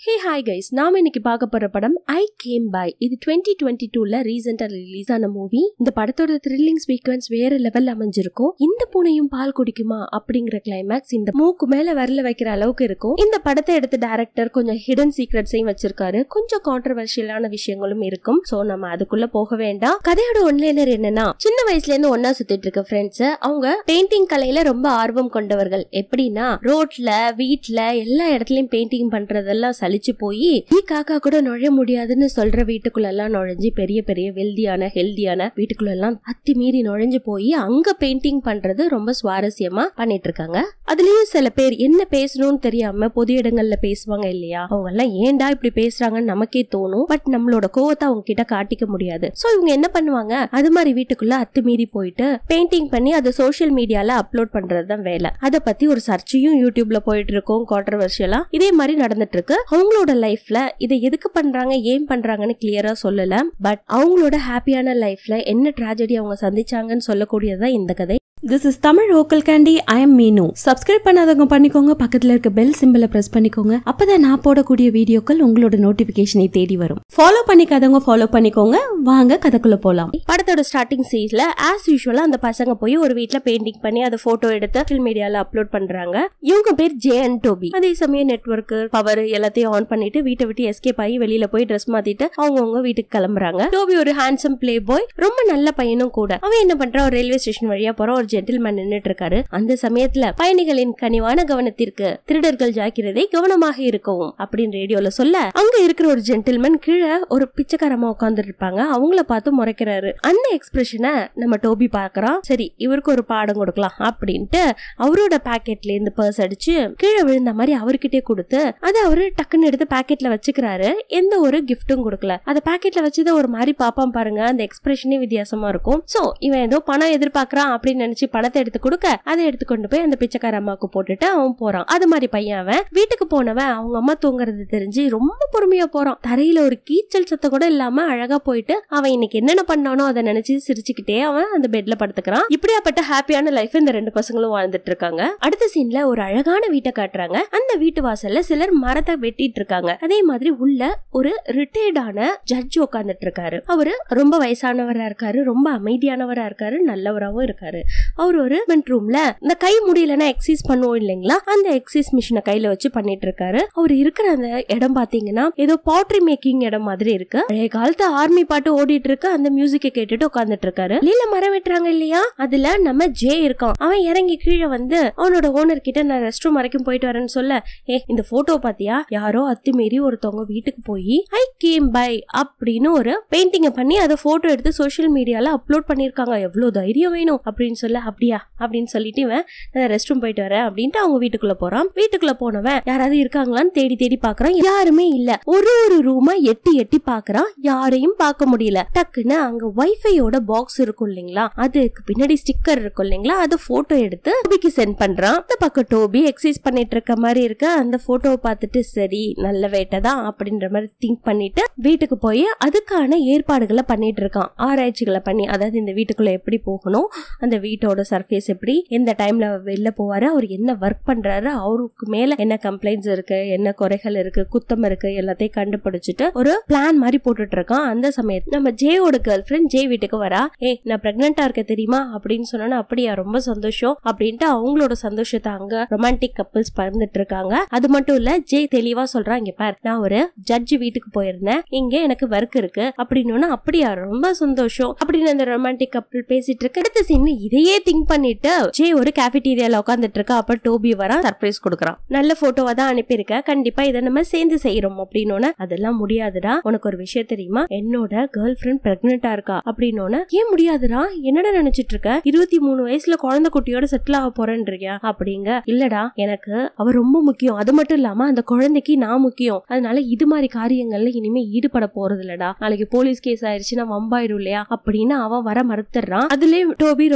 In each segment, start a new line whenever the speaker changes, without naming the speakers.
hey hi guys நாம இன்னைக்கு பார்க்க போற படம் ஐ கேம் பை இது டுவெண்ட்டி டுவெண்ட்டி டூல ரீசெண்டா ரிலீஸ் ஆன மூவி இந்த படத்தோட த்ரில்லிங் சீக்வன்ஸ் வேற லெவல் அமைஞ்சிருக்கும் இந்த பூனையும் பால் குடிக்குமா அப்படிங்கிற கிளைமேக்ஸ் இந்த மூக்கு மேல வரல வைக்கிற அளவுக்கு இருக்கும் இந்த படத்தை எடுத்த டேரக்டர் கொஞ்சம் ஹிடன் சீக்ரெட்ஸையும் வச்சிருக்காரு கொஞ்சம் கான்ட்ரவர்ஷியலான விஷயங்களும் இருக்கும் சோ நம்ம அதுக்குள்ள போக வேண்டாம் கதையோட ஒன்லைனர் என்னன்னா சின்ன வயசுல இருந்து ஒன்னா சுத்திட்டு இருக்க ஃப்ரெண்ட்ஸ் அவங்க பெயிண்டிங் கலையில ரொம்ப ஆர்வம் கொண்டவர்கள் எப்படின்னா ரோட்ல வீட்ல எல்லா இடத்துலயும் பெயிண்டிங் பண்றதெல்லாம் சலிச்சு போய் ஈ காக்கா கூட நுழைய முடியாதுன்னு சொல்ற வீட்டுக்குள்ள எல்லாம் நுழைஞ்சு பெரிய பெரிய வெல்தியான ஹெல்தியான வீட்டுக்குள்ள எல்லாம் அத்தி மீறி நுழைஞ்சு போய் அங்க பெயிண்டிங் பண்றது ரொம்ப சுவாரஸ்யமா பண்ணிட்டு இருக்காங்க அதுலயும் சில பேர் என்ன பேசணும்னு தெரியாம பொது இடங்கள்ல பேசுவாங்க இல்லையா அவங்க எல்லாம் ஏன்டா இப்படி பேசுறாங்கன்னு நமக்கே தோணும் பட் நம்மளோட கோவத்தை அவங்க கிட்ட காட்டிக்க முடியாது சோ இவங்க என்ன பண்ணுவாங்க அது மாதிரி வீட்டுக்குள்ள அத்துமீறி போயிட்டு பெயிண்டிங் பண்ணி அதை சோஷியல் மீடியால அப்லோட் பண்றது தான் வேலை அதை பத்தி ஒரு சர்ச்சையும் யூடியூப்ல போயிட்டு இருக்கும் கான்ட்ரவர்ஷியலா இதே மாதிரி நடந்துட்டு இருக்கு அவங்களோட லைஃப்ல இதை எதுக்கு பண்றாங்க ஏன் பண்றாங்கன்னு கிளியரா சொல்லல பட் அவங்களோட ஹாப்பியான லைஃப்ல என்ன ட்ராஜடி அவங்க சந்திச்சாங்கன்னு சொல்லக்கூடியதுதான் இந்த கதை
this is Tamil vocal candy I am Meenu subscribe பண்ணாதவங்க பண்ணிக்கோங்க பக்கத்துல இருக்க பெல் சிம்பிளை பிரஸ் பண்ணிக்கோங்க அப்பதான் நான் போடக்கூடிய வீடியோக்கள் உங்களோட நோட்டிபிகேஷனை தேடி வரும் ஃபாலோ பண்ணிக்காதவங்க ஃபாலோ பண்ணிக்கோங்க வாங்க கதைக்குள்ள போலாம்
படத்தோட ஸ்டார்டிங் சீன்ஸ்ல ஆஸ் யூஸ்வலா அந்த பசங்க போய் ஒரு வீட்ல பெயிண்டிங் பண்ணி அதை போட்டோ எடுத்து சோஷியல் மீடியால அப்லோட் பண்றாங்க இவங்க பேர் ஜே அண்ட் டோபி அதே சமயம் நெட்ஒர்க் பவர் எல்லாத்தையும் ஆன் பண்ணிட்டு வீட்டை விட்டு எஸ்கேப் ஆகி வெளியில போய் ட்ரெஸ் மாத்திட்டு அவங்கவுங்க வீட்டுக்கு கிளம்புறாங்க டோபி ஒரு ஹேண்ட்ஸம் பிளே பாய் ரொம்ப நல்ல பையனும் கூட அவன் என்ன பண்றான் ஒரு ரயில்வே ஸ்டேஷன் வழியா போற ஒரு ஜென்டில்மேன் நின்னுட்டு இருக்காரு அந்த சமயத்துல பயணிகளின் கனிவான கவனத்திற்கு திருடர்கள் ஜாக்கிரதை கவனமாக இருக்கவும் அப்படின்னு ரேடியோல சொல்ல அங்க இருக்கிற ஒரு ஜென்டில்மேன் கீழே ஒரு பிச்சைக்காரமா உட்கார்ந்து இருப்பாங்க அவங்கள பார்த்து முறைக்கிறாரு அந்த எக்ஸ்பிரஷனை நம்ம டோபி பாக்குறான் சரி இவருக்கு ஒரு பாடம் கொடுக்கலாம் அப்படின்ட்டு அவரோட பாக்கெட்ல இருந்து பர்ஸ் அடிச்சு கீழே விழுந்த மாதிரி அவர்கிட்டே கொடுத்து அதை அவரு டக்குன்னு எடுத்து பாக்கெட்ல வச்சுக்கிறாரு எந்த ஒரு கிஃப்ட்டும் கொடுக்கல அதை பாக்கெட்ல வச்சதை ஒரு மாதிரி பாப்பான் பாருங்க அந்த எக்ஸ்பிரஷனே வித்தியாசமா இருக்கும் சோ இவன் ஏதோ பணம் எதிர்பார்க்கறான் அப்படின்னு நினைச்சு பணத்தை எடுத்து கொடுக்க அதை எடுத்து கொண்டு போய் அந்த பிச்சைக்கார அம்மாவுக்கு போட்டுட்டு அவன் போறான் அது மாதிரி பையன் அவன் வீட்டுக்கு போனவன் அவங்க அம்மா தூங்குறது தெரிஞ்சு ரொம்ப பொறுமையா போறான் தரையில ஒரு கீச்சல் சத்தம் கூட இல்லாம அழகா போயிட்டு அவன் இன்னைக்கு என்னென்ன பண்ணானோ அதை நினைச்சு சிரிச்சுக்கிட்டே அவன் அந்த பெட்ல படுத்துக்கிறான் இப்படியாப்பட்ட ஹாப்பியான லைஃப் இந்த ரெண்டு பசங்களும் வாழ்ந்துட்டு இருக்காங்க அடுத்த சீன்ல ஒரு அழகான வீட்டை காட்டுறாங்க அந்த வீட்டு வாசல்ல சிலர் மரத்தை வெட்டிட்டு இருக்காங்க அதே மாதிரி உள்ள ஒரு ரிட்டையர்டான ஜட்ஜ் உட்காந்துட்டு இருக்காரு அவரு ரொம்ப வயசானவரா இருக்காரு ரொம்ப அமைதியானவரா இருக்காரு நல்லவராவும் இருக்காரு அவர் ஒரு ரூம்ல இந்த கை முடியலன்னா எக்ஸசைஸ் பண்ணுவோம் இல்லைங்களா அந்த எக்ஸசைஸ் மிஷினை கையில வச்சு பண்ணிட்டு இருக்காரு அவர் இருக்கிற அந்த இடம் பாத்தீங்கன்னா ஏதோ பாட்ரி மேக்கிங் இடம் மாதிரி இருக்கு பழைய காலத்து ஆர்மி பாட்டு ஓடிட்டு இருக்கு அந்த மியூசிக்கை கேட்டுட்டு உட்காந்துட்டு இருக்காரு வெளியில மரம் வெட்டுறாங்க இல்லையா அதுல நம்ம ஜே இருக்கான் அவன் இறங்கி கீழே வந்து அவனோட ஓனர் கிட்ட நான் ரெஸ்ட் ரூம் வரைக்கும் போயிட்டு வரேன்னு சொல்ல ஏ இந்த போட்டோ பாத்தியா யாரோ அத்துமீறி ஒருத்தவங்க வீட்டுக்கு போய் ஐ கேம் பை அப்படின்னு ஒரு பெயிண்டிங்க பண்ணி அதை போட்டோ எடுத்து சோஷியல் மீடியால அப்லோட் பண்ணிருக்காங்க எவ்வளவு தைரியம் வேணும் அப்படின்னு சொல்ல அப்படியா அப்படின்னு சொல்லிட்டு இவன் ரெஸ்ட் ரூம் போயிட்டு வரேன் அப்படின்ட்டு அவங்க வீட்டுக்குள்ள போறான் வீட்டுக்குள்ள போனவன் யாராவது இருக்காங்களான்னு தேடி தேடி பாக்குறான் யாருமே இல்ல ஒரு ஒரு ரூமா எட்டி எட்டி பாக்குறான் யாரையும் பார்க்க முடியல டக்குன்னு அங்க வைஃபையோட பாக்ஸ் இருக்கும் இல்லைங்களா அதுக்கு பின்னாடி ஸ்டிக்கர் இருக்கும் இல்லைங்களா அதை போட்டோ எடுத்து டோபிக்கு சென்ட் பண்றான் அந்த பக்கம் டோபி எக்ஸசைஸ் பண்ணிட்டு இருக்க மாதிரி இருக்கு அந்த போட்டோவை பார்த்துட்டு சரி நல்ல வேட்டை தான் அப்படின்ற மாதிரி திங்க் பண்ணிட்டு வீட்டுக்கு போய் அதுக்கான ஏற்பாடுகளை பண்ணிட்டு இருக்கான் ஆராய்ச்சிகளை பண்ணி அதாவது இந்த வீட்டுக்குள்ள எப்படி போகணும் அந்த வீட்டோட சர்ஃபேஸ் எப்படி எந்த டைம்ல வெளில போவாரு அவர் என்ன ஒர்க் பண்றாரு அவருக்கு மேல என்ன கம்ப்ளைண்ட்ஸ் இருக்கு என்ன குறைகள் இருக்கு குத்தம் இருக்கு எல்லாத்தையும் கண்டுபிடிச்சிட்டு ஒரு பிளான் மாதிரி போட்டுட்டு இருக்கான் அந்த சமயத்துல நம்ம ஜேயோட கேர்ள் ஃபிரெண்ட் ஜே வீட்டுக்கு வரா ஏய் நான் பிரெக்னெண்டா இருக்க தெரியுமா அப்படின்னு சொன்னா அப்படியா ரொம்ப சந்தோஷம் அப்படின்ட்டு அவங்களோட சந்தோஷத்தை அங்க ரொமான்டிக் கப்பிள்ஸ் பறந்துட்டு இருக்காங்க அது மட்டும் இல்ல ஜே தெளிவா சொல்றான் இங்க பார் நான் ஒரு ஜட்ஜ் வீட்டுக்கு போயிருந்தேன் இங்க எனக்கு ஒர்க் இருக்கு அப்படின்னு அப்படியா ரொம்ப சந்தோஷம் அப்படின்னு அந்த ரொமான்டிக் கப்பிள் பேசிட்டு இருக்கு அடுத்த சீன் இதையே திங்க் பண்ணிட்டு ஜே ஒரு கேஃபிடீரியால உட்காந்துட்டு இருக்கா அப்ப டோபி வரா சர்ப்ரைஸ் கொடுக்குறான் நல்ல போட்டோவா தான் அனுப்பியிருக்க கண்டிப்பா இதை நம்ம சேர்ந்து செய்யறோம் அப்படின்னு அதெல்லாம் முடியாதுடா உனக்கு ஒரு விஷயம் தெரியுமா என்னோட கேர்ள் ஃபிரெண்ட் பிரெக்னெண்டா இருக்கா அப்படின்னு ஏன் முடியாதுடா என்னடா நினைச்சிட்டு இருக்க இருபத்தி மூணு வயசுல குழந்தை குட்டியோட செட்டில் ஆக போறேன்றியா அப்படிங்க இல்லடா எனக்கு அவ ரொம்ப முக்கியம் அது மட்டும் இல்லாம அந்த குழந்தைக்கு நான் முக்கியம் அதனால இது மாதிரி காரியங்கள்ல இனிமே ஈடுபட போறது இல்லடா நாளைக்கு போலீஸ் கேஸ் ஆயிருச்சுன்னா வம்பாயிடும் இல்லையா அப்படின்னு அவன் வர மறுத்துறான் அதுலயே டோபி ரொம்ப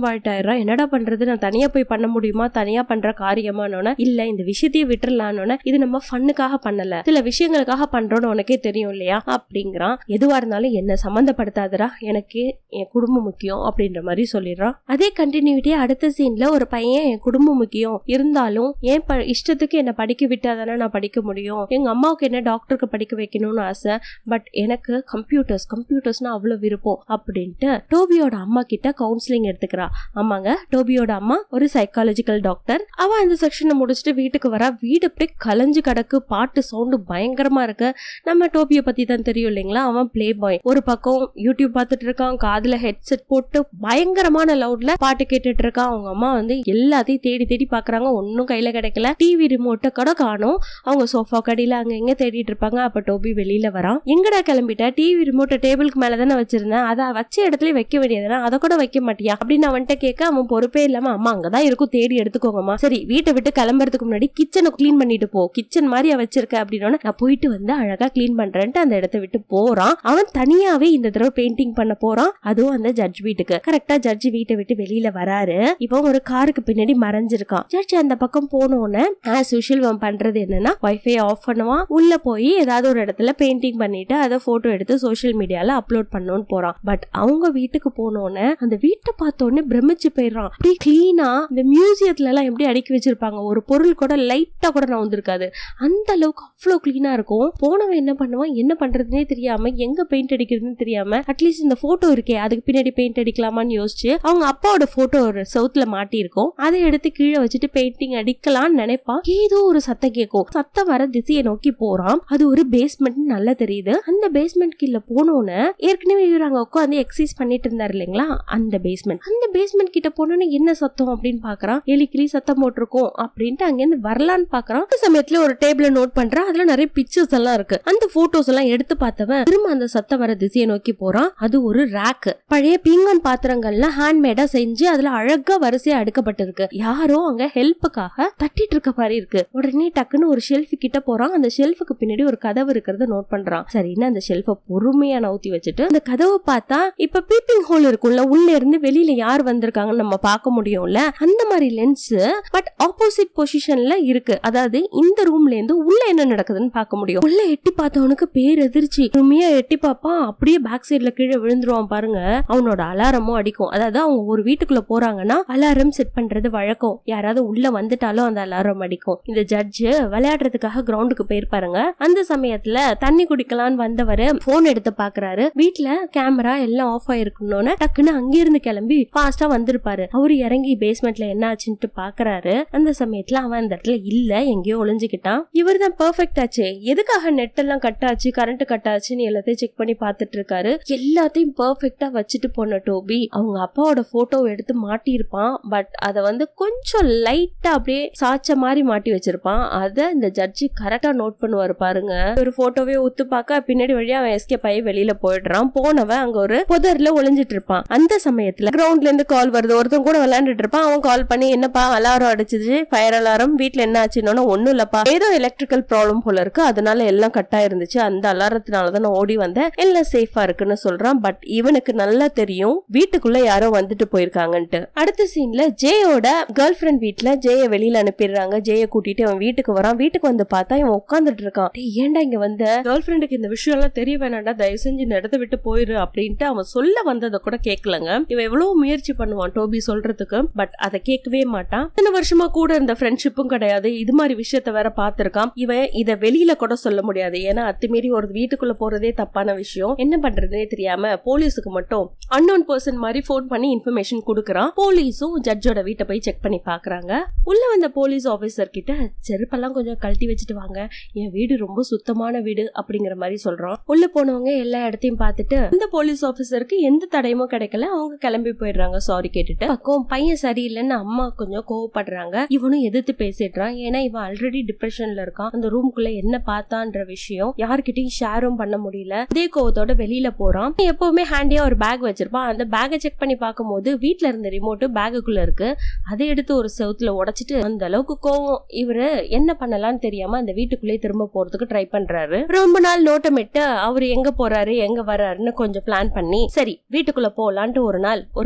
அவாய்ட் ஆயிடுறான் என்னடா பண்றது நான் தனியா போய் பண்ண முடியுமா தனியா பண்ற காரியமானோன இல்ல இந்த விஷயத்தையே விட்டுறலான்னு இது நம்ம ஃபன்னுக்காக பண்ணல சில விஷயங்களுக்காக பண்றோம்னு உனக்கே தெரியும் இல்லையா அப்படிங்கிறான் எதுவா இருந்தாலும் என்ன சம்மந்தப்படுத்தாதடா எனக்கு என் குடும்பம் முக்கியம் அப்படின்ற மாதிரி சொல்லிடுறான் அதே கண்டினியூட்டியா அடுத்த சீன்ல ஒரு பையன் என் குடும்பம் முக்கியம் இருந்தாலும் என் ப- இஷ்டத்துக்கு என்ன படிக்க விட்டா தானே நான் படிக்க முடியும் எங்க அம்மாவுக்கு என்ன டாக்டருக்கு படிக்க வைக்கணும்னு ஆசை பட் எனக்கு கம்ப்யூட்டர்ஸ் கம்ப்யூட்டர்ஸ்னா அவ்வளவு விருப்பம் அப்படின்ட்டு டோபியோட அம்மா கிட்ட கவுன்சிலிங் எடுத்துக்கிறா ஆமாங்க டோபியோட அம்மா ஒரு சைக்காலஜிக்கல் டாக்டர் அவ அந்த செக்ஷனை முடிச்சுட்டு வீட்டுக்கு வரா வீடு அப்படியே கலைஞ்சு கிடக்கு பாட்டு சவுண்டு பயங்கரமா இருக்கு நம்ம டோபியை பத்தி தான் தெரியும் இல்லைங்களா அவன் பிளே பாய் ஒரு பக்கம் யூடியூப் பார்த்துட்டு இருக்கான் காதுல ஹெட்செட் போட்டு பயங்கரமான லவுட்ல பாட்டு கேட்டுட்டு இருக்கான் அவங்க அம்மா வந்து எல்லாத்தையும் தேடி தேடி பாக்குறாங்க ஒன்னும் கையில கிடைக்கல டிவி ரிமோட்டை கூட காணும் அவங்க சோஃபா கடியில அங்க எங்க தேடிட்டு இருப்பாங்க அப்ப டோபி வெளியில வரான் எங்கடா கிளம்பிட்ட டிவி ரிமோட்டை டேபிளுக்கு மேல தானே வச்சிருந்தேன் அதை வச்ச இடத்துல வைக்க வேண்டியதுனா அதை கூட வைக்க மாட்டியா அப்படின்னு அவன்கிட்ட கேட்க அவன் பொறுப்பே இல்லாம அம்மா அங்கதான் இருக்கும் தேடி எடுத்துக்கோங்கம்மா சரி வீட்டை விட்டு கிளம்புறதுக்கு முன்னாடி கிச்சனை க்ளீன் பண்ணிட்டு போ கிச்சன் மாதிரியா வச்சிருக்க அப்படின்னா நான் போயிட்டு வந்து அழகா க்ளீன் பண்றேன்ட்டு அந்த இடத்த விட்டு போறான் அவன் தனியாவே இந்த தடவை பெயிண்டிங் பண்ண போறான் அதுவும் அந்த ஜட்ஜ் வீட்டுக்கு கரெக்டா ஜட்ஜ் வீட்டை விட்டு வெளியில வராரு இப்போ ஒரு காருக்கு பின்னாடி மறைஞ்சிருக்கான் ஜட்ஜ் அந்த பக்கம் போனோன்னு ஆஸ் யூஷுவல் அவன் பண்றது என்னன்னா வைஃபை ஆஃப் பண்ணுவான் உள்ள போய் ஏதாவது ஒரு இடத்துல பெயிண்டிங் பண்ணிட்டு அதை போட்டோ எடுத்து சோஷியல் மீடியால அப்லோட் பண்ணணும்னு போறான் பட் அவங்க வீட்டுக்கு போனோன்னு அந்த வீட்டை பார்த்தோன்னே பிரமிச்சு போயிடுறான் அப்படியே கிளீனா இந்த மியூசியத்துல எல்லாம் எப்படி அடுக்கி வச்சிருப்பாங்க ஒரு பொருள் கூட லைட்டா கூட நான் வந்திருக்காது அந்த அளவுக்கு அவ்வளோ கிளீனா இருக்கும் போனவன் என்ன பண்ணுவான் என்ன பண்றதுனே தெரியாம எங்க பெயிண்ட் அடிக்கிறதுன்னு தெரியாம அட்லீஸ்ட் இந்த போட்டோ இருக்கே அதுக்கு பின்னாடி பெயிண்ட் அடிக்கலாமான்னு யோசிச்சு அவங்க அப்பாவோட போட்டோ ஒரு செவுத்துல மாட்டி இருக்கும் அதை எடுத்து கீழே வச்சுட்டு பெயிண்டிங் அடிக்கலாம்னு நினைப்பான் ஏதோ ஒரு சத்தம் கேட்கும் சத்தம் வர திசையை நோக்கி போறான் அது ஒரு பேஸ்மெண்ட் நல்லா தெரியுது அந்த பேஸ்மெண்ட் கீழ போனோன்னு ஏற்கனவே இவர் அங்க உட்காந்து எக்ஸசைஸ் பண்ணிட்டு இருந்தாரு இல்லைங்களா அந்த பேஸ்மெண்ட் அந்த பேஸ்மெண்ட் கிட்ட போனோன்னு என்ன சத்தம் அப்படின்னு பாக்குறான் எலி கிளி சத்தம் போட்டிருக்கோம் அப்படின்ட்டு அங்கேருந்து வரலான்னு பாக்குறான் அந்த சமயத்துல ஒரு டேபிள நோட் பண்றான் அதுல நிறைய பிக்சர்ஸ் எல்லாம் இருக்கு அந்த போட்டோஸ் எல்லாம் எடுத்து பார்த்தவன் திரும்ப அந்த சத்தம் வர திசையை நோக்கி போறான் அது ஒரு ரேக் பழைய பீங்கான் பாத்திரங்கள்ல ஹேண்ட்மேடா செஞ்சு அதுல அழகா வரிசையா அடுக்கப்பட்டிருக்கு யாரோ அங்க ஹெல்ப்புக்காக தட்டிட்டு இருக்க மாதிரி இருக்கு உடனே டக்குன்னு ஒரு ஷெல்ஃப் கிட்ட போறான் அந்த ஷெல்ஃபுக்கு பின்னாடி ஒரு கதவு இருக்கிறத நோட் பண்றான் சரின்னு அந்த ஷெல்ஃப பொறுமையா நவுத்தி வச்சுட்டு அந்த கதவை பார்த்தா இப்ப பீப்பிங் ஹோல் இருக்கும்ல உள்ள இருந்து வெளியில யார் வந்திருக்காங்கன்னு நம்ம பார்க்க முடியும்ல அந்த மாதிரி லென்ஸ் பட் ஆப்போசிட் பொசிஷன்ல இருக்கு அதாவது இந்த ரூம்ல இருந்து உள்ள என்ன நடக்குதுன்னு பார்க்க முடியும் உள்ள எட்டி பார்த்தவனுக்கு பேர் எதிர்ச்சி உண்மையா எட்டி பார்ப்பான் அப்படியே பேக் சைடுல கீழே விழுந்துருவான் பாருங்க அவனோட அலாரமும் அடிக்கும் அதாவது அவங்க ஒரு வீட்டுக்குள்ள போறாங்கன்னா அலாரம் செட் பண்றது வழக்கம் யாராவது உள்ள வந்துட்டாலும் அந்த அலாரம் அடிக்கும் இந்த ஜட்ஜ் விளையாடுறதுக்காக கிரவுண்டுக்கு போயிருப்பாருங்க அந்த சமயத்துல தண்ணி குடிக்கலான்னு வந்தவர் போன் எடுத்து பாக்குறாரு வீட்ல கேமரா எல்லாம் ஆஃப் ஆயிருக்கணும்னு டக்குன்னு அங்கிருந்து கிளம்பி ஃபாஸ்டா வந்திருப்பாரு அவரு இறங்கி பேஸ்மெண்ட்ல என்ன ஆச்சுன்ட்டு பாக்குறாரு அந்த சமயத்துல அவன் அந்த இடத்துல இல்ல எங்கேயோ ஒளிஞ்சுக்கிட்டான் இவர் தான் பெர்ஃபெக்ட் ஆச்சே எதுக்காக நெட் எல்லாம் கட் ஆச்சு கரண்ட் கட் ஆச்சுன்னு எல்லாத்தையும் செக் பண்ணி பார்த்துட்டு இருக்காரு எல்லாத்தையும் பெர்ஃபெக்டா வச்சுட்டு போன டோபி அவங்க அப்பாவோட போட்டோ எடுத்து மாட்டியிருப்பான் பட் அதை வந்து கொஞ்சம் லைட்டா அப்படியே சாச்ச மாதிரி மாட்டி வச்சிருப்பான் அதை இந்த ஜட்ஜி கரெக்டா நோட் பண்ணுவாரு பாருங்க ஒரு போட்டோவே ஒத்து பார்க்க பின்னாடி வழியா அவன் எஸ்கேப் ஆகி வெளியில போயிடுறான் போனவன் அங்க ஒரு புதர்ல ஒளிஞ்சிட்டு இருப்பான் அந்த சமயத்துல கிரவுண்ட்ல இருந்து கால் வருது ஒருத்தன் கூட விளையாண்டுட்டு இருப்பான் அவன் கால் பண்ணி என்னப்பா அலாரம் அடிச்சிச்சு ஃபயர் அலாரம் வீட்ல என்ன ஆச்சுன்னு ஒண்ணும் இல்லப்பா ஏதோ எலக்ட்ரிக்கல் ப்ராப்ளம் போல இருக்கு அதனால எல்லாம் கட் ஆயிருந்துச்சு அந்த அலாரத்தினால தான் நான் ஓடி வந்தேன் எல்லாம் சேஃபா இருக்குன்னு சொல்றான் பட் இவனுக்கு நல்லா தெரியும் வீட்டுக்குள்ள யாரோ வந்துட்டு போயிருக்காங்கன்ட்டு அடுத்த சீன்ல ஜேயோட கேர்ள் ஃபிரெண்ட் வீட்ல ஜெய வெளியில அனுப்பிடுறாங்க ஜெய கூட்டிட்டு அவன் வீட்டுக்கு வரான் வீட்டுக்கு வந்து பார்த்தா இவன் உட்காந்துட்டு இருக்கான் டேய் ஏன்டா இங்க வந்த கேர்ள் ஃபிரெண்டுக்கு இந்த விஷயம் எல்லாம் தெரிய வேணாண்டா தயவு செஞ்சு இந்த இடத்த விட்டு போயிரு அப்படின்ட்டு அவன் சொல்ல வந்ததை கூட கேட்கலங்க இவன் எவ்வளவு முயற்சி பண்ணுவான் டோபி சொல்றதுக்கு பட் அதை கேட்கவே மாட்டான் இத்தனை வருஷமா கூட இருந்த ஃப்ரெண்ட்ஷிப்பும் கிடையாது இது மாதிரி விஷயத்த வேற பார்த்திருக்கான் இவன் இத வெளியில கூட சொல்ல முடியாது ஏன்னா அத்துமீறி ஒரு வீட்டுக்குள்ள போறதே தப்பான விஷயம் என்ன பண்றதுனே தெரியாம போலீஸுக்கு மட்டும் அன்னோன் பர்சன் மாதிரி ஃபோன் பண்ணி இன்ஃபர்மேஷன் கொடுக்கறான் போலீஸும் ஜட்ஜோட வீட்டை போய் செக் பண்ணி பாக்குறாங்க உள்ள வந்த போலீஸ் ஆபீசர் கிட்ட செருப்பெல்லாம் கொஞ்சம் கழட்டி வச்சுட்டு வாங்க என் வீடு ரொம்ப சுத்தமான வீடு அப்படிங்கிற மாதிரி சொல்றான் உள்ள போனவங்க எல்லா இடத்தையும் பார்த்துட்டு அந்த போலீஸ் ஆபீசருக்கு எந்த தடயமும் கிடைக்கல அவங்க கிளம்பி போயிடுறாங்க சாரி கேட்டுட்டு பக்கம் பையன் சரியில்லைன்னு அம்மா கொஞ்சம் கோவப்படுறாங்க இவனும் எதிர்த்து பேசிடுறான் ஏன்னா இவன் ஆல்ரெடி டிப்ரெஷன்ல இருக்கான் அந்த ரூம்குள்ள என்ன பார்த்தான்ற விஷயம் யார்கிட்டயும் ஷேரும் பண்ண முடியல அதே கோவத்தோட வெளியில போறான் எப்பவுமே ஹேண்டியா ஒரு பேக் வச்சிருப்பான் அந்த பேக்கை செக் பண்ணி பார்க்கும்போது வீட்ல இருந்த ரிமோட் பேக்குக்குள்ள இருக்கு அதை எடுத்து ஒரு செவுத்துல உடைச்சிட்டு அந்த அளவுக்கு கோவம் இவரு என்ன பண்ணலாம்னு தெரியாம அந்த வீட்டுக்குள்ளே திரும்ப போறதுக்கு ட்ரை பண்றாரு ரொம்ப நாள் நோட்டமிட்டு அவர் எங்க போறாரு எங்க வர்றாருன்னு கொஞ்சம் பிளான் பண்ணி சரி வீட்டுக்குள்ள போலான்ட்டு ஒரு நாள் ஒரு காருக்கு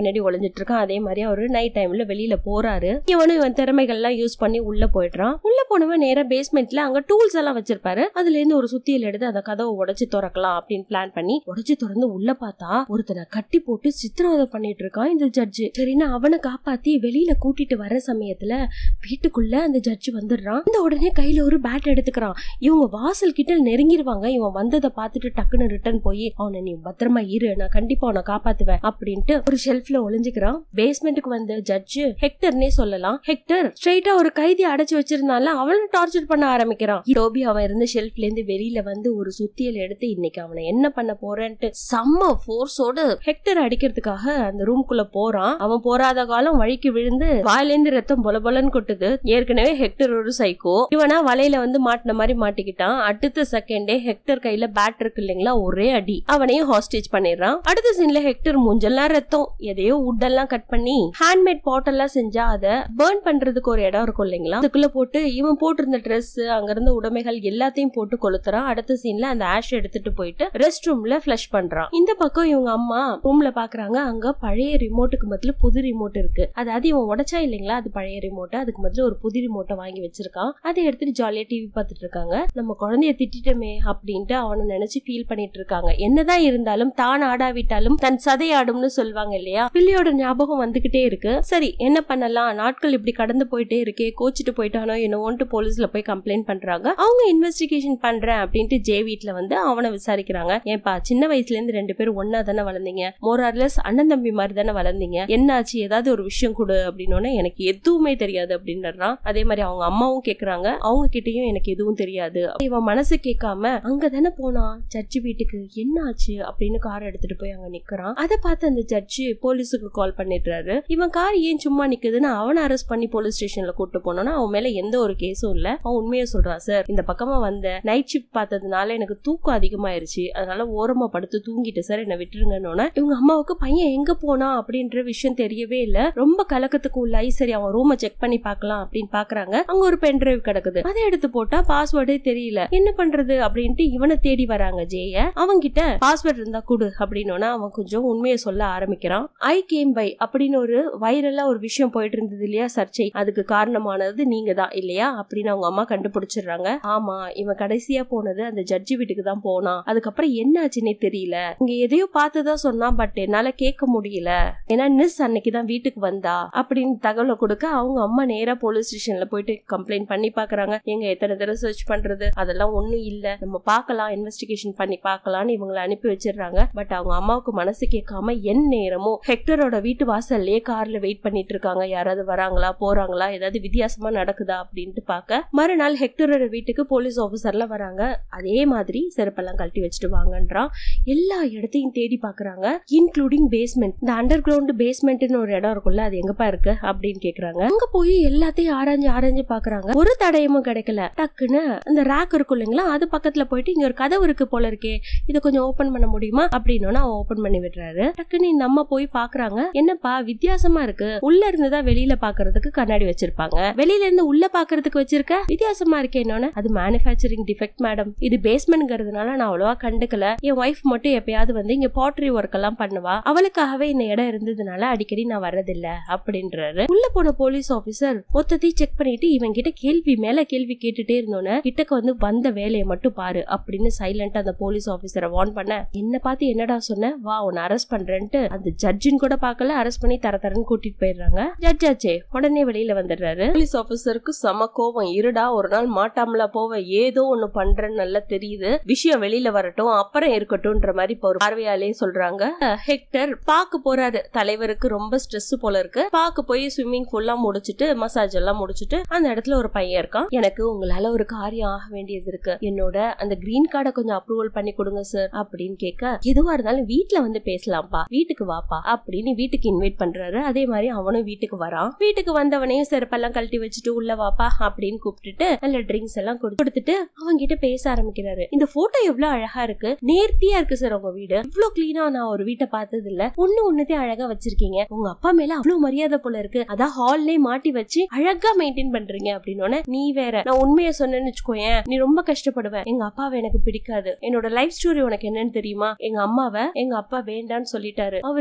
பின்னாடி ஒளிஞ்சிட்டு இருக்கான் அதே மாதிரி அவரு நைட் டைம்ல வெளியில போறாரு இவனும் இவன் திறமைகள்லாம் யூஸ் பண்ணி உள்ள போயிடுறான் உள்ள போனவன் நேரா பேஸ்மெண்ட்ல அங்க டூல்ஸ் எல்லாம் வச்சிருப்பாரு அதுல இருந்து ஒரு சுத்தியல் எடுத்து அந்த கதவை உடைச்சு திறக்கலாம் அப்படின்னு பிளான் பண்ணி உடைச்சு திறந்து உள்ள பார்த்தா ஒருத்தனை கட்டி போட்டு சித்திரவதை பண்ணிட்டு இருக்கான் இந்த ஜட்ஜு சரின்னு அவனை காப்பாத்தி வெளியில கூட்டிட்டு வர சமயத்துல வீட்டுக்குள்ள அந்த ஜட்ஜு வந்துடுறான் இந்த உடனே கையில ஒரு பேட் எடுத்துக்கிறான் இவங்க வாசல் கிட்ட நெருங்கிருவாங்க இவன் வந்ததை பார்த்துட்டு டக்குன்னு ரிட்டர்ன் போய் அவனை நீ பத்திரமா இரு நான் கண்டிப்பா அவனை காப்பாத்துவேன் அப்படின்ட்டு ஒரு ஷெல்ஃப்ல ஒளிஞ்சுக்கிறான் பேஸ்மெண்ட்டுக்கு வந்த ஜட்ஜு ஹெக்டர்னே சொல்லலாம் ஹெக்டர் ஸ்ட்ரைட்டா ஒரு கைதி அடைச்சு வச்சிருந்தால அவனை டார்ச்சர் பண்ண ஆரம்பிக்கிறான் டோபி அவன் இருந்த ஷெல்ஃப்ல இருந்து வெளியில வந்து ஒரு சுத்தியல் எடுத்து இன்னைக்கு அவனை என்ன பண்ண போறேன்ட்டு செம்ம ஃபோர்ஸோட ஹெக்டர் அடிக்கிறதுக்காக அந்த ரூம்குள்ள போறான் அவன் போறாத காலம் வழிக்கு விழுந்து வாயிலேந்து ரத்தம் பொல பொலன்னு கொட்டுது ஏற்கனவே ஹெக்டர் ஒரு சைக்கோ இவனா வலையில வந்து மாட்டின மாதிரி மாட்டிக்கிட்டான் அடுத்த செகண்டே ஹெக்டர் கையில பேட் இருக்கு இல்லைங்களா ஒரே அடி அவனையும் ஹாஸ்டேஜ் பண்ணிடுறான் அடுத்த சீன்ல ஹெக்டர் மூஞ்செல்லாம் ரத்தம் எதையோ wood எல்லாம் கட் பண்ணி ஹேண்ட்மேட் பாட்டெல்லாம் செஞ்சா அதை பேர்ன் பண்றதுக்கு ஒரு இடம் இருக்கும் இல்லைங்களா அதுக்குள்ள போட்டு இவன் போட்டிருந்த ட்ரெஸ் அங்க இருந்த உடைமைகள் எல்லாத்தையும் போட்டு கொளுத்துறான் அடுத்த சீன்ல அந்த ஆஷ் எடுத்துட்டு போயிட்டு ரெஸ்ட் ரூம்ல ஃபிளஷ் பண்றான் இந்த பக்கம் இவங்க அம்மா ரூம்ல பாக்குறாங்க அங்க பழைய ரிமோட்டுக்கு பதில் புது ரிமோட் இருக்கு அதாவது இவன் உடைச்சா இல்லைங்களா அது பழைய ரிமோட் அதுக்கு பதில் ஒரு புது ரிமோட்டை வாங்கி வச்சிருக்கான் அதை எடுத்துட்டு ஜாலியா டிவி பார்த்துட்டு இருக்காங்க நம்ம குழந்தைய திட்டிட்டோமே அப்படின்ட்டு அவனை நினைச்சு ஃபீல் பண்ணிட்டு இருக்காங்க என்னதான் இருந்தாலும் தான் ஆடாவிட்டாலும் தன் சதை ஆடும்னு சொல்லுவாங்க இல்லையா பிள்ளையோட ஞாபகம் வந்துகிட்டே இருக்கு சரி என்ன பண்ணலாம் நாட்கள் இப்படி கடந்து போயிட்டே இருக்கே கோச்சிட்டு போயிட்டானோ என்னவோன்ட்டு போலீஸ்ல போய் கம்ப்ளைண்ட் பண்றாங்க அவங்க இன்வெஸ்டிகேஷன் பண்றேன் அப்படின்ட்டு ஜே வீட்ல வந்து அவனை விசாரிக்கிறாங்க ஏன்பா சின்ன வயசுல இருந்து ரெண்டு பேரும் ஒன்னா தானே வளர்ந்தீங்க மோரார்லஸ் அண்ணன் தம்பி மாதிரி தானே வளர்ந்தீங்க என்னாச்சு ஏதாவது ஒரு விஷயம் கொடு அப்படின்னோடனே எனக்கு எதுவுமே தெரியாது அப்படின்னுறான் அதே மாதிரி அவங்க அம்மாவும் கேக்குறாங்க அவங்க கிட்டயும் எனக்கு எதுவும் தெரியாது இவன் மனசு கேட்காம அங்க தானே போனான் ஜட்ஜி வீட்டுக்கு என்ன ஆச்சு அப்படின்னு கார் எடுத்துட்டு போய் அங்க நிக்கிறான் அதை பார்த்து அந்த ஜட்ஜி போலீஸுக்கு கால் பண்ணிடுறாரு இவன் கார் ஏன் சும்மா நிக்குதுன்னு அவனை அரெஸ்ட் பண்ணி போலீஸ் ஸ்டேஷன்ல கூட்டு போனோம்னா அவன் மேல எந்த ஒரு கேஸும் இல்ல அவன் உண்மையை சொல்றான் சார் இந்த பக்கமா வந்த நைட் ஷிஃப்ட் பார்த்ததுனால எனக்கு தூக்கம் அதிகமாயிருச்சு அதனால ஓரமா படுத்து தூங்கிட்டு சார் என்ன விட்டுருங்கன்னு இவங்க அம்மாவுக்கு பையன் எங்க போனா அப்படின்ற விஷயம் தெரியவே இல்ல ரொம்ப கலக்கத்துக்கு உள்ளாயி சரி அவன் ரூமை செக் பண்ணி பார்க்கலாம் அப்படின்னு பாக்குறாங்க அங்க ஒரு பென் டிரைவ் கிடக்குது அதை எடுத்து போட்டா பாஸ்வேர்டே தெரியல என்ன பண்றது அப்படின்ட்டு இவனை தேடி வராங்க ஜெய அவன்கிட்ட பாஸ்வேர்ட் இருந்தா கொடு அப்படின்னோன்னா அவன் கொஞ்சம் உண்மையை சொல்ல ஆரம்பிக்கிறான் ஐ கேம் பை அப்படின்னு ஒரு வைரலா ஒரு விஷயம் போயிட்டு இருந்தது இல்லையா சர்ச்சை அதுக்கு காரணமானது நீங்க தான் இல்லையா அப்படின்னு அவங்க அம்மா கண்டுபிடிச்சிடுறாங்க ஆமா இவன் கடைசியா போனது அந்த ஜட்ஜி வீட்டுக்கு தான் போனான் அதுக்கப்புறம் என்ன ஆச்சுன்னே தெரியல இங்க எதையோ பார்த்துதான் சொன்னா பட் என்னால கேட்க முடியல ஏன்னா நிஸ் அன்னைக்கு தான் வீட்டுக்கு வந்தா அப்படின்னு தகவலை கொடுக்க அவங்க அம்மா நேரா போலீஸ் ஸ்டேஷன்ல போயிட்டு கம்ப்ளைண்ட் பண்ணி பாக்குறாங்க எங்க எத்தனை தடவை சர்ச் பண்றது அதெல்லாம் ஒண்ணும் இல்ல நம்ம பார்க்கலாம் இன்வெஸ்டிகேஷன் பண்ணி பார்க்கலாம்னு இவங்களை அனுப்பி வச்சிடுறாங்க பட் அவங்க அம்மாவுக்கு மனசு கேட்காம என் நேரமும் ஹெக்டரோட வீட்டு வாசல்லே கார்ல வெயிட் பண்ணிட்டு இருக்காங்க யாராவது வராங்களா போறாங்களா ஏதாவது வித்தியாசமா நடக்குதா அப்படின்ட்டு பார்க்க மறுநாள் ஹெக்டரோட வீட்டுக்கு போலீஸ் ஆபீசர்லாம் வராங்க அதே மாதிரி செருப்பெல்லாம் கழட்டி வச்சுட்டு வாங்கன்றான் எல்லா இடத்தையும் தேடி பாக்குறாங்க இன்க்ளூடிங் பேஸ்மெண்ட் இந்த அண்டர் கிரவுண்ட் பேஸ்மெண்ட்னு ஒரு இடம் இருக்கும்ல அது எங்கப்பா இருக்கு அப்படின்னு கேக்குறாங்க அங்க போய் எல்லாத்தையும் ஆராய்ஞ்சு ஆராய்ஞ்சு பாக்குறாங்க ஒரு தடயமும் கிடைக்கல டக்குன்னு அந்த ரேக் இருக்கும் இல்லைங்களா அது பக்கத்துல போயிட்டு இங்க ஒரு கதவு இருக்கு போல இருக்கே இதை கொஞ்சம் ஓபன் பண்ண முடியுமா அப்படின்னு அவன் ஓபன் பண்ணி விடுறாரு டக்குன்னு இந்த அம்மா போய் பாக்குறாங்க என்னப்பா வித்தியாசமா இருக்கு உள்ள இருந்துதான் வெளியில பாக்குறதுக்கு கண்ணாடி வச்சிருப்பாங்க வெளியில இருந்து உள்ள பாக்குறதுக்கு வச்சிருக்க வித்தியாசமா இருக்கே என்னன்னு அது மேனுஃபேக்சரிங் டிஃபெக்ட் மேடம் இது பேஸ்மெண்ட்ங்கிறதுனால நான் அவ்வளவா கண்டுக்கல என் ஒய்ஃப் மட்டும் எப்பயாவது வந்து இங்க பாட்ரி ஒர்க் எல்லாம் பண்ணுவா அவளுக்காகவே இந்த இடம் இருந்ததுனால அடிக்கடி நான் வர்றதில்ல அப்படின்றாரு உள்ள போன போலீஸ் ஆபீசர் மொத்தத்தையும் செக் பண்ணிட்டு இவன் கிட்ட கேள்வி மேல கேள்வி கேட்டுட்டே இருந்தோன்னே கிட்டக்க வந்து வந்த வேலையை மட்டும் பாரு அப்படின்னு சைலண்டா அந்த போலீஸ் ஆபீசரை வார்ன் பண்ண என்ன பார்த்து என்னடா சொன்ன வா உன்னை அரெஸ்ட் பண்றேன்ட்டு அந்த ஜட்ஜின்னு கூட பார்க்கல அரெஸ்ட் பண்ணி தர தரன்னு கூட்டிட்டு போயிடுறாங்க ஜட்ஜ் ஆச்சே உடனே வெளியில வந்துடுறாரு போலீஸ் ஆபீசருக்கு செம கோவம் இருடா ஒரு நாள் மாட்டாமலா போவ ஏதோ ஒண்ணு பண்றேன்னு நல்லா தெரியுது விஷயம் வெளியில வரட்டும் அப்புறம் இருக்கட்டும்ன்ற மாதிரி இப்போ ஒரு பார்வையாலே சொல்றாங்க ஹெக்டர் பாக்க போறாரு தலைவருக்கு ரொம்ப ஸ்ட்ரெஸ் போல இருக்கு பாக்க போய் ஸ்விம்மிங் ஃபுல்லா முடிச்சிட்டு மசாஜ் எல்லாம் முடிச்சிட்டு அந்த இடத்துல ஒரு பையன் இருக்கான் எனக்கு உங்களால ஒரு காரியம் ஆக வேண்டியது இருக்கு என்னோட அந்த கிரீன் கார்டை கொஞ்சம் அப்ரூவல் பண்ணி கொடுங்க சார் அப்படின்னு கேட்க எதுவா இருந்தாலும் வீட்ல வந்து பேசலாம்ப்பா வீட்டுக்கு வாப்பா அப்படின்னு வீட்டுக்கு இன்வைட் பண்றாரு அதே மாதிரி அவனும் வீட்டுக்கு வரான் வீட்டுக்கு வந்தவனையும் செருப்பெல்லாம் கழட்டி வச்சுட்டு உள்ள வாப்பா அப்படின்னு கூப்பிட்டுட்டு நல்ல ட்ரிங்க்ஸ் எல்லாம் கொடு- கொடுத்துட்டு அவங்க கிட்ட பேச ஆரம்பிக்கிறாரு இந்த போட்டோ எவ்வளவு அழகா இருக்கு நேர்த்தியா இருக்கு சார் உங்க வீடு இவ்வளவு கிளீனா நான் ஒரு வீட்டை பார்த்தது இல்ல ஒண்ணு ஒண்ணுத்தையும் அழகா வச்சிருக்கீங்க உங்க அப்பா மேல அவ்வளவு மரியாதை போல இருக்கு அதான் ஹால்லே மாட்டி வச்சு அழகா மெயின்டைன் பண்றீங்க அப்படின்னு நீ வேற நான் உண்மையை சொன்னேன்னு வச்சுக்கோயேன் நீ ரொம்ப கஷ்டப்படுவ எங்க அப்பாவை எனக்கு பிடிக்காது என்னோட லைஃப் ஸ்டோரி உனக்கு என்னன்னு தெரியுமா எங்க அம்மாவை எங்க அப்பா வேண்டான்னு சொல்லிட்டாரு அவருக்கு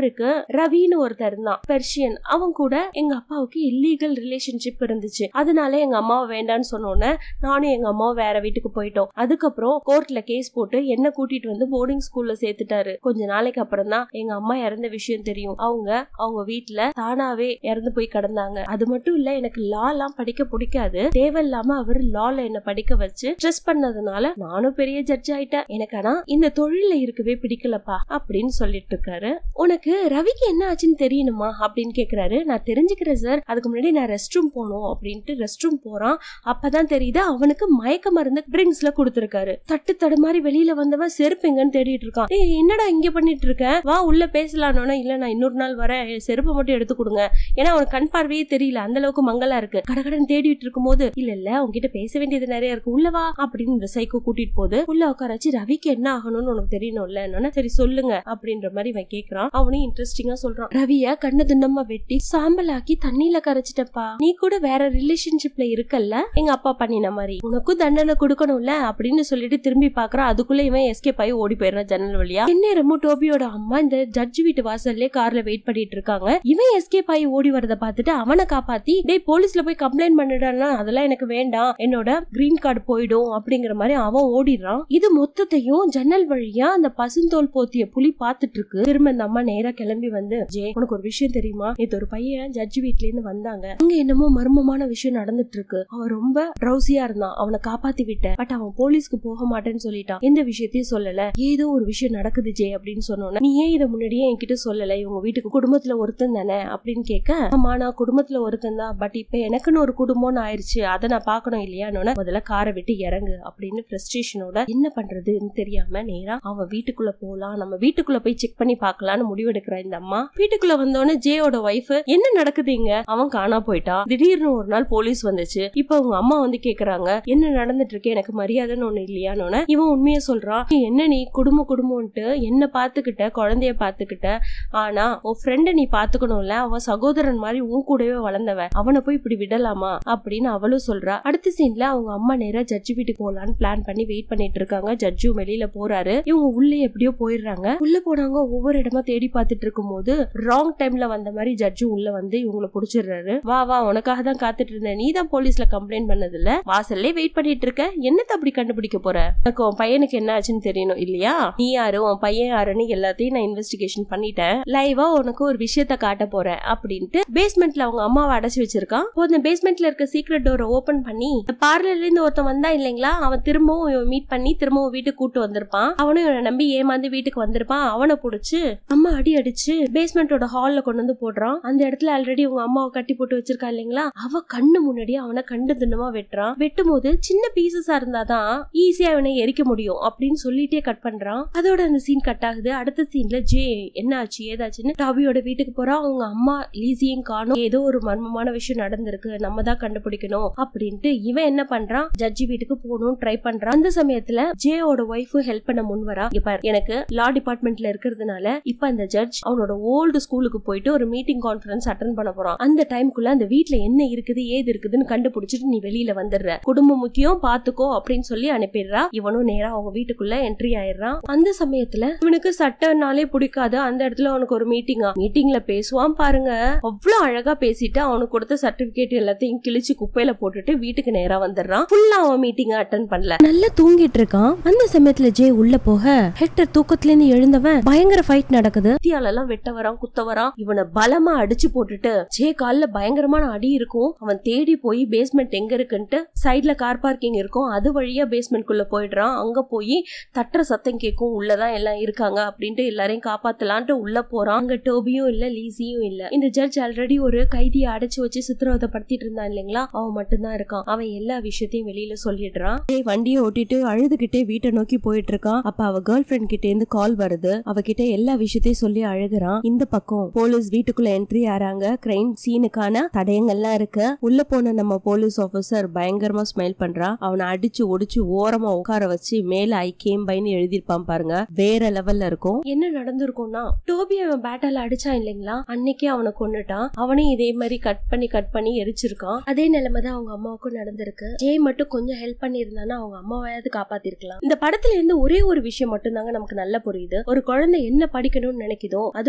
ரவின்னு ஒருத்தர் இருந்தான் பெர்ஷியன் அவன் கூட எங்க அப்பாவுக்கு இல்லீகல் ரிலேஷன்ஷிப் இருந்துச்சு அதனால எங்க அம்மாவை வேண்டான்னு சொன்னோன்னே நானும் எங்க அம்மாவும் வேற வீட்டுக்கு போயிட்டோம் அதுக்கப்புறம் கோர்ட்ல கேஸ் போட்டு என்ன கூட்டிட்டு வந்து போர்டிங் ஸ்கூல்ல சேர்த்துட்டாரு கொஞ்ச நாளைக்கு அப்புறம் தான் எங்க அம்மா இறந்த விஷயம் தெரியும் அவங்க அவங்க வீட்டுல தானாவே இறந்து போய் கிடந்தாங்க அது மட்டும் இல்ல எனக்கு லா எல்லாம் படிக்க பிடிக்காது தேவையில்லாம அவர் லால என்ன படிக்க வச்சு ஸ்ட்ரெஸ் பண்ணதுனால நானும் பெரிய ஜட்ஜ் ஆயிட்டேன் எனக்கு ஆனா இந்த தொழில இருக்கவே பிடிக்கலப்பா அப்படின்னு சொல்லிட்டு இருக்காரு உனக்கு ரவிக்கு என்ன ஆச்சுன்னு தெரியணுமா அப்படின்னு கேக்குறாரு நான் தெரிஞ்சுக்கிறேன் சார் அதுக்கு முன்னாடி நான் ரெஸ்ட் ரூம் போகணும் அப்படின்ட்டு ரெஸ்ட் ரூம் போறான் அப்பதான் தெரியுது அவனுக்கு மயக்க மருந்து ட்ரிங்க்ஸ்ல கொடுத்துருக்காரு தட்டு தடுமாறி வெளியில வந்தவன் செருப்பு எங்கன்னு தேடிட்டு இருக்கான் ஏய் என்னடா இங்க பண்ணிட்டு இருக்க வா உள்ள பேசலானோன்னா இல்ல நான் இன்னொரு நாள் வரேன் என் செருப்பை மட்டும் எடுத்து கொடுங்க ஏன்னா அவனுக்கு கண் பார்வையே தெரியல அந்த அளவுக்கு மங்களா இருக்கு கடகடன் தேடிட்டு இருக்கும் போது இல்ல இல்ல உன்கிட்ட பேச வேண்டியது நிறைய இருக்கு உள்ள வா அப்படின்னு இந்த சைக்கோ கூட்டிட்டு போது உள்ள உட்கார வச்சு ரவிக்கு என்ன ஆகணும்னு உனக்கு தெரியணும்ல என்னன்னா சரி சொல்லுங்க அப்படின்ற மாதிரி இவன் கேக்குறான் அவனும் இன்ட்ரெஸ்டிங்கா சொல்றான் ரவிய கண்ணு துண்டமா வெட்டி சாம்பலாக்கி தண்ணியில கரைச்சிட்டப்பா நீ கூட வேற ரிலேஷன்ஷிப்ல இருக்கல்ல எங்க அப்பா பண்ணின மாதிரி உனக்கும் தண்டனை கொடுக்கணும்ல அப்படின்னு சொல்லிட்டு திரும்பி பாக்குறான் அதுக்குள்ள இவன் எஸ்கேப் ஆகி ஓடி போயிடுறான் ஜன்னல் வழியா இந்நேரமும் டோபியோட அம்மா இந்த ஜட்ஜ் வீட்டு வாசல்லே கார்ல வெயிட் பண்ணிட்டு இருக்காங்க இவன் எஸ்கேப் ஆகி ஓடி வரத பார்த்துட்டு அவனை காப்பாத்தி டேய் போலீஸ்ல போய் கம்ப்ளைண்ட் பண்ணிடானா அதெல்லாம் எனக்கு வேண்டாம் என்னோட கிரீன் கார்டு போயிடும் அப்படிங்கிற மாதிரி அவன் ஓடிடுறான் இது மொத்தத்தையும் ஜன்னல் வழியா அந்த பசுந்தோல் போத்திய புலி பாத்துட்டு இருக்கு திரும்ப இந்த அம்மா நேரா கிளம்பி வந்து ஜே உனக்கு ஒரு விஷயம் தெரியுமா நேத்து ஒரு பையன் ஜட்ஜ் வீட்ல இருந்து வந்தாங்க அங்க என்னமோ மர்மமான விஷயம் நடந்துட்டு இருக்கு அவன் ரொம்ப ட்ரௌசியா இருந்தான் அவனை காப்பாத்தி விட்டேன் பட் அவன் போலீஸ்க்கு போக மாட்டேன்னு சொல்லிட்டான் எந்த விஷயத்தையும் சொல்லல ஏதோ ஒரு விஷயம் நடக்குது ஜே அப்படின்னு சொன்னோன்னே நீ ஏன் இதை முன்னாடியே என்கிட்ட சொல்லல இவங்க வீட்டுக்கு குடும்பத்துல ஒருத்தன் தானே அப்படின்னு கேட்க ஆமா நான் குடும்பத்துல ஒருத்தன் தான் பட் இப்ப எனக்குன்னு ஒரு குடும்பம்னு ஆயிருச்சு அதை நான் பாக்கணும் இல்லையான்னு முதல்ல காரை விட்டு இறங்கு அப்படின்னு ஃப்ரஸ்ட்ரேஷனோட என்ன பண்றதுன்னு தெரியாம நேரா அவன் வீட்டுக்குள்ள போலாம் நம்ம வீட்டுக்குள்ள போய் செக் பண்ணி பார்க்கலாம்னு முடிவெடுக்கிறான் இந்த அம்மா வீட்டுக்குள்ள வந்தோடனே ஜேயோட ஒய்ஃப் என்ன நடக்குது இங்க அவன் காணா போயிட்டான் திடீர்னு ஒரு நாள் போலீஸ் வந்துச்சு இப்ப அவங்க அம்மா வந்து கேக்குறாங்க என்ன நடந்துட்டு இருக்கு எனக்கு மரியாதைன்னு ஒண்ணு இல்லையான்னு இவன் உண்மையை சொல்றான் "நீ என்ன நீ குடும்ப குடும்பம்ட்டு என்ன பாத்துக்கிட்ட குழந்தைய பாத்துக்கிட்ட ஆனா உன் ஃப்ரெண்ட நீ பாத்துக்கணும்ல அவன் சகோதரன் மாதிரி உன் கூடவே வளர்ந்தவன் அவனை போய் இப்படி விடலாமா அப்படின்னு அவளும் சொல்றா அடுத்த சீன்ல அவங்க அம்மா நேரா ஜட்ஜி வீட்டுக்கு போலான்னு பிளான் பண்ணி வெயிட் பண்ணிட்டு இருக்காங்க ஜட்ஜும் வெளியில போறாரு இவங்க உள்ளே எப்படியோ போயிடுறாங்க உள்ள போனாங்க ஒவ்வொரு இடமா தேடி பார்த்துட்டு இருக்கும்போது ராங் டைம்ல வந்த மாதிரி ஜட்ஜும் உள்ள வந்து இவங்கள புடிச்சிடுறாரு வா வா உனக்காக தான் காத்துட்டு இருந்தேன் நீ தான் போலீஸ்ல கம்ப்ளைண்ட் பண்ணது இல்ல வாசல்லே வெயிட் பண்ணிட்டு இருக்க என்னத்த அப்படி கண்டுபிடிக்க போற எனக்கு உன் பையனுக்கு என்ன ஆச்சுன்னு தெரியணும் இல்லையா நீ யாரு உன் பையன் யாருன்னு எல்லாத்தையும் நான் இன்வெஸ்டிகேஷன் பண்ணிட்டேன் லைவா உனக்கு ஒரு விஷயத்த காட்ட போறேன் அப்படின்ட்டு பேஸ்மெண்ட்ல அவங்க அம்மாவை அடைச்சு வச்சிருக்கான் இப்போ அந்த பேஸ்மெண்ட்ல இருக்க சீக்ரெட் டோரை ஓபன் பண்ணி பார்லர்ல இருந்து ஒருத்தன் வந்தா இல்லைங்களா அவன் திரும்பவும் மீட் பண்ணி திரும்பவும் வீட்டுக்கு கூட்டு வந்திருப்பான் அவனும் இவனை நம்பி ஏமாந்து வீட்டுக்கு வந்திருப்பான் அவனை புடிச்சு அம்மா அடி அடிச்சு பேஸ்மெண்டோட ஹால்ல கொண்டு வந்து போடுறான் அந்த இடத்துல ஆல்ரெடி உங்க அம்மாவை கட்டி போட்டு வச்சிருக்கா இல்லைங்களா அவ கண்ணு முன்னாடி அவனை கண்டு தின்னமா வெட்டுறான் வெட்டும் போது சின்ன பீசஸா இருந்தாதான் ஈஸியா அவனை எரிக்க முடியும் அப்படின்னு சொல்லிட்டே கட் பண்றான் அதோட அந்த சீன் கட் ஆகுது அடுத்த சீன்ல ஜே என்ன ஆச்சு ஏதாச்சுன்னு டாபியோட வீட்டுக்கு போறா அவங்க அம்மா லீசியும் காணும் ஏதோ ஒரு மர்மமான விஷயம் நடந்திருக்கு நம்ம தான் கண்டுபிடிக்கணும் அப்படின்ட்டு இவன் என்ன பண்றான் ஜட்ஜி வீட்டுக்கு போகணும் ட்ரை பண்றான் அந்த சமயத்துல ஜேயோட ஒய்ஃபு ஹெல்ப் பண்ண முன் வரா இங்க பாரு எனக்கு லா டிபார்ட்மெண்ட்ல இருக்கிறதுனால இப்ப அந்த ஜட்ஜ் அவனோட ஓல்டு ஸ்கூலுக்கு போயிட்டு ஒரு மீட்டிங் கான்ஃபரன்ஸ் அட்டன் பண்ண போறான் அந்த டைம்குள்ள அந்த வீட்ல என்ன இருக்குது ஏது இருக்குதுன்னு கண்டுபிடிச்சிட்டு நீ வெளியில வந்துடுற குடும்பம் முக்கியம் பாத்துக்கோ அப்படின்னு சொல்லி அனுப்பிடுறா இவனும் நேரா அவங்க வீட்டுக்குள்ள என்ட்ரி ஆயிடுறான் அந்த சமயத்துல இவனுக்கு சட்டம்னாலே பிடிக்காது அந்த இடத்துல அவனுக்கு ஒரு மீட்டிங்கா மீட்டிங்ல பேசுவான் பாருங்க அவ்வளவு அழகா பேசிட்டு அவனுக்கு கொடுத்த சர்டிபிகேட் எல்லாத்தையும் கிழிச்சு குப்பையில போட்டுட்டு வீட்டுக்கு நேரா வந்துடுறான் ஃபுல்லா அவன் மீட்டிங் அட்டன் பண்ணல
நல்லா தூங்கிட்டு இருக்கான் அந்த சமயத்துல ஜே உள்ள போக ஹெக்டர் தூக்கத்துல இருந்து எழுந்தவன் பயங்கர ஃபைட் நடக்குது
கத்தியாலெல்லாம் வெட்ட வரான் குத்த வரான் இவனை பலமா அடிச்சு போட்டுட்டு ஜே கால்ல பயங்கரமான அடி இருக்கும் அவன் தேடி போய் பேஸ்மெண்ட் எங்க இருக்குன்ட்டு சைட்ல கார் பார்க்கிங் இருக்கும் அது வழியா பேஸ்மெண்ட் குள்ள போயிடுறான் அங்க போய் தட்டுற சத்தம் கேட்கும் உள்ளதான் எல்லாம் இருக்காங்க அப்படின்ட்டு எல்லாரையும் காப்பாத்தலான்ட்டு உள்ள போறான் அங்க டோபியும் இல்ல லீசியும் இல்ல இந்த ஜட்ஜ் ஆல்ரெடி ஒரு கைதியை அடைச்சு வச்சு சித்திரவதைப்படுத்திட்டு இருந்தான் இல்லைங்களா அவன் மட்டும்தான் இருக்கான் அவன் எல்லா விஷயத்தையும் வெளியில சொல்லிடுறான் டேய் வண்டியை ஓட்டிட்டு அழுதுகிட்டே வீட்டை நோக்கி போயிட்டு இருக்கான் அப்ப அவ கேர்ள் ஃபிரெண்ட் கிட்ட இருந்து கால் வருது அவகிட்ட எல்லா விஷயத்தையும் சொல்லி அழுகுறான் இந்த பக்கம் போலீஸ் வீட்டுக்குள்ள என்ட்ரி ஆறாங்க கிரைம் சீனுக்கான தடயங்கள்லாம் இருக்கு உள்ள போன நம்ம போலீஸ் ஆபீசர் பயங்கரமா ஸ்மைல் பண்றா அவனை அடிச்சு ஒடிச்சு ஓரமா உட்கார வச்சு மேல ஐ கேம் பைன்னு எழுதியிருப்பான் பாருங்க வேற லெவல்ல இருக்கும் என்ன நடந்திருக்கும்னா டோபி அவன் பேட்டால அடிச்சான் இல்லைங்களா அன்னைக்கே அவனை கொன்னுட்டான் அவனையும் இதே மாதிரி கட் பண்ணி கட் பண்ணி எரிச்சிருக்கான் அதே நிலைமை தான் அவங்க அம்மாவுக்கும் நடந்திருக்கு ஜே மட்டும் கொஞ்சம் ஹெல்ப் பண்ணியிருந்தானா அவங்க அம்மாவையாவது காப்பாத்திருக்கலாம் இந்த படத்துல இருந்து ஒரே ஒரு விஷயம் மட்டும் தாங்க நமக்கு நல்லா புரியுது ஒரு குழந்தை என்ன படிக்கணும்னு நினைக்குதோ அதோட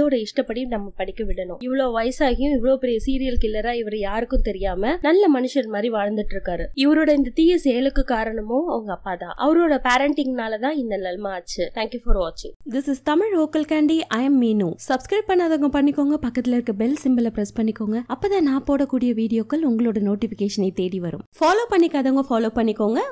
அதோட இஷ்டப்படி நம்ம படிக்க விடணும் இவ்வளவு வயசாகியும் இவ்வளவு பெரிய சீரியல் கில்லரா இவர் யாருக்கும் தெரியாம நல்ல மனுஷன் மாதிரி வாழ்ந்துட்டு இருக்காரு இவரோட இந்த தீய செயலுக்கு காரணமும் அவங்க அப்பா தான் அவரோட பேரண்டிங்னால தான் இந்த நிலைமை ஆச்சு தேங்க்யூ ஃபார் வாட்சிங்
this is Tamil vocal candy I am Meenu subscribe பண்ணாதவங்க பண்ணிக்கோங்க பக்கத்துல இருக்க பெல் சிம்பிளை பிரஸ் பண்ணிக்கோங்க அப்பதான் நான் போடக்கூடிய வீடியோக்கள் உங்களோட நோட்டிபிகேஷனை தேடி வரும் ஃபாலோ பண்ணிக்காதவங்க ஃபாலோ பண்ணிக்கோங்க